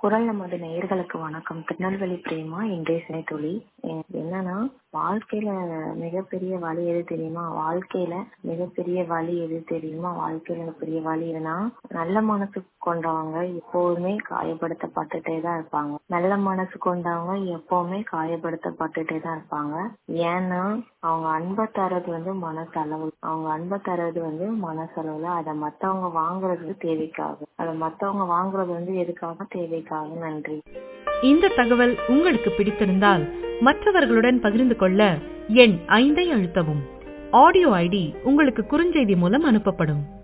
குரல் நமது நேயர்களுக்கு வணக்கம் திருநெல்வேலி பிரேமா இன்றைய சினைத்தொழி என்னன்னா வாழ்க்கையில மிகப்பெரிய வழி எது தெரியுமா வாழ்க்கையில மிகப்பெரிய வழி எது தெரியுமா வாழ்க்கையில பெரிய வழி எதுனா நல்ல மனசு கொண்டவங்க எப்போதுமே காயப்படுத்தப்பட்டுட்டே தான் இருப்பாங்க நல்ல மனசு கொண்டவங்க எப்பவுமே காயப்படுத்தப்பட்டுட்டே தான் இருப்பாங்க ஏன்னா அவங்க அன்பை தரது வந்து மனசளவு அவங்க அன்பை தரது வந்து மனசளவுல அதை மத்தவங்க வாங்குறது தேவைக்காக அதை மத்தவங்க வாங்குறது வந்து எதுக்காக தேவைக்காக நன்றி இந்த தகவல் உங்களுக்கு பிடித்திருந்தால் மற்றவர்களுடன் பகிர்ந்து கொள்ள எண் ஐந்தை அழுத்தவும் ஆடியோ ஐடி உங்களுக்கு குறுஞ்செய்தி மூலம் அனுப்பப்படும்